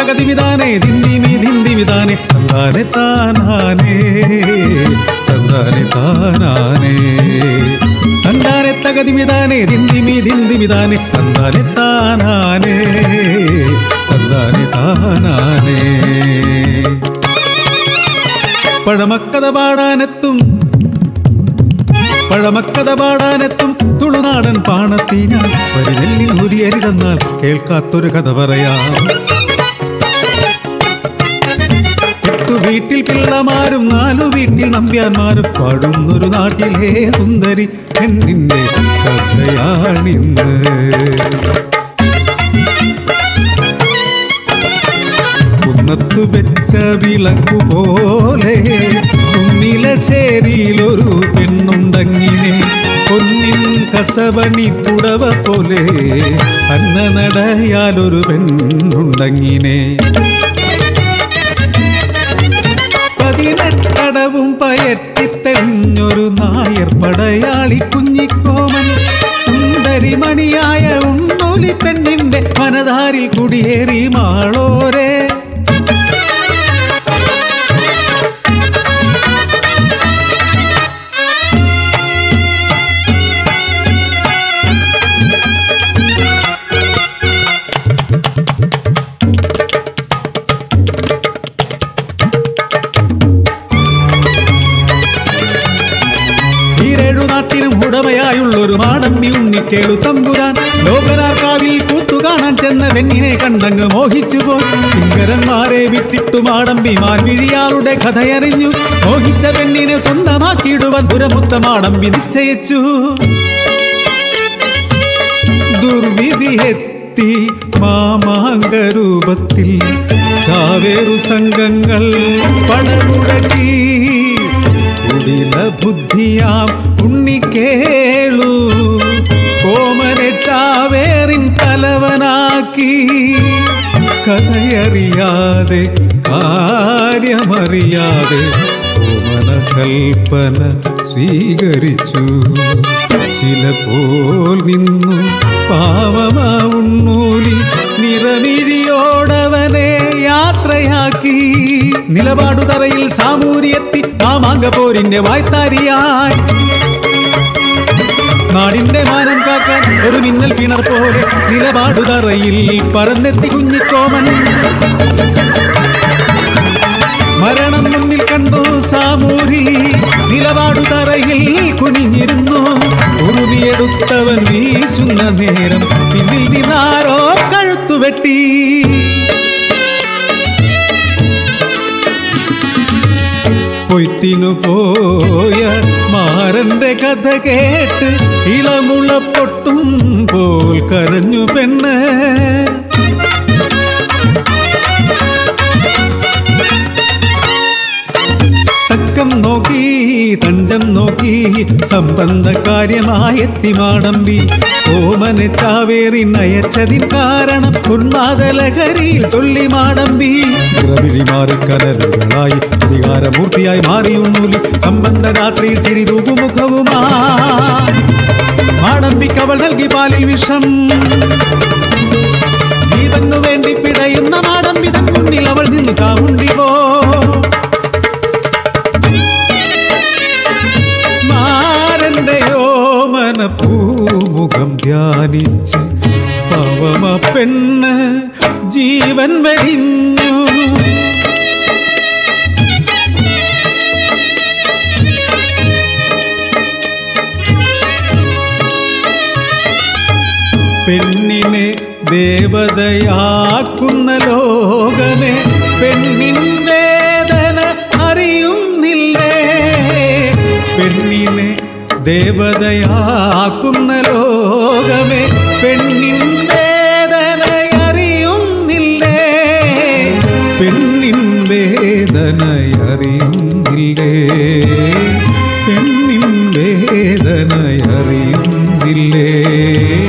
തകതിമിതാനെ ദിന്ദിമി ദിന്ദിമിതാനെ തന്താനെ താനാനേ തന്താനെ താനാനേ തന്താനെ തകതിമിതാനെ ദിന്ദിമി ദിന്ദിമിതാനെ തന്താനെ താനാനേ തന്താനെ താനാനേ പഴമക്കഥ പാടാനെത്തും പഴമക്കഥ പാടാനെത്തും തുളുനാടൻ പാണത്തീനാൽ പരിനെല്ലിൽ മുരിയരി തന്നാൽ കേൾക്കാത്തൊരു കഥ പറയാം എട്ടു വീട്ടിൽ പിള്ളമാരും നാലു വീട്ടിൽ നമ്പ്യാന്മാരും പാടുന്നൊരു നാട്ടിലെ സുന്ദരി പെണ്ണിന്റെ കഥയാണിന്ന് കുന്നത്തു വെച്ച വിളക്കു പോലെ കുന്നിലശ്ശേരിയിലൊരു പെണ്ണുണ്ടങ്ങിനെ പൊന്നിൻ കസവണി പുടവ പോലെ അന്ന നടയാലൊരു പെണ്ണുണ്ടങ്ങിനെ പതിനെട്ടടവും പയറ്റിത്തെളിഞ്ഞൊരു നായർ പടയാളി കുഞ്ഞിക്കോമൻ സുന്ദരിമണിയായ ഉണ്ണൂലി പെണ്ണിന്റെ മനധാരിൽ കുടിയേറി മാളോരെ ഈരേഴു നാട്ടിനും ഉടമയായുള്ളൊരു മാടമ്പി ഉണ്ണിക്കേളു തമ്പുരാൻ ലോകനാർക്കാവിൽ കൂത്തു കാണാൻ ചെന്ന പെണ്ണിനെ കണ്ടങ്ങ് മോഹിച്ചു പോയി കിങ്കരന്മാരെ വിട്ടിട്ടു മാടമ്പി മാൻവിഴിയാളുടെ കഥയറിഞ്ഞു മോഹിച്ച പെണ്ണിനെ സ്വന്തമാക്കിയിടുവാൻ പുരമുത്ത മാടമ്പി നിശ്ചയിച്ചു ദുർവിധിയെത്തി മാമാങ്കരൂപത്തിൽ ചാവേറു സംഘങ്ങൾ പടമുടക്കി കുടില ബുദ്ധിയാം ഉണ്ണിക്കേളു കോമനെ ചാവേറിൻ തലവനാക്കി കഥയറിയാതെ കാര്യമറിയാതെ ഓമന കൽപ്പന സ്വീകരിച്ചു ശില പോൽ നിന്നു പാവമാ ഉണ്ണൂലി നിറമിഴിയോടവനെ യാത്രയാക്കി നിലപാടു തറയിൽ സാമൂരിയെത്തി കാമാങ്ക പോരിന്റെ വായ്ത്താരിയായി നാടിന്റെ മാനം കാക്കാൻ ഒരു മിന്നൽ പിണർ പോലെ നിലപാടു തറയിൽ പറന്നെത്തി കുഞ്ഞിക്കോമൻ മരണം മുന്നിൽ കണ്ടു സാമൂരി നിലപാടു തറയിൽ കുനിഞ്ഞിരുന്നു ഉറുമിയെടുത്തവൻ വീശുന്ന നേരം പിന്നിൽ നിന്നാരോ കഴുത്തുവെട്ടി പൊയ്ത്തിനു പോയ മാരന്റെ കഥ കേട്ട് ഇളമുള പൊട്ടും പോൽ കരഞ്ഞു പെണ്ണ് തക്കം നോക്കി തഞ്ചം നോക്കി സംബന്ധ കാര്യമായെത്തി മാടമ്പി ഓമനെ ചാവേറി നയച്ചതിൻ കാരണം ഉന്മാദലഹരിയിൽ ചൊല്ലി മാടമ്പി ഇറവിഴി മാറി കനലുകളായി അധികാരമൂർത്തിയായി മാറിയുണ്ണൂലി സംബന്ധ രാത്രിയിൽ ചിരിതൂപുമുഖവുമാ മാടമ്പിക്ക് അവൾ നൽകി പാലിൽ വിഷം ജീവനു വേണ്ടി പിടയുന്ന മാടമ്പി തൻ മുന്നിൽ അവൾ നിന്ന് കാമുണ്ടി പോ മാരന്റെ ഓമന പൂമുഖം ധ്യാനിച്ച് പവമ പെണ്ണ് ജീവൻ വരിഞ്ഞു പെണ്ണിനെ ദേവതയാക്കുന്ന ലോകമേ പെണ്ണിൻ വേദന അറിയുന്നില്ലേ പെണ്ണിനെ ദേവതയാക്കുന്ന ലോകമേ പെണ്ണിൻ വേദന അറിയുന്നില്ലേ പെണ്ണിൻ വേദന അറിയുന്നില്ലേ പെണ്ണിൻ വേദന അറിയുന്നില്ലേ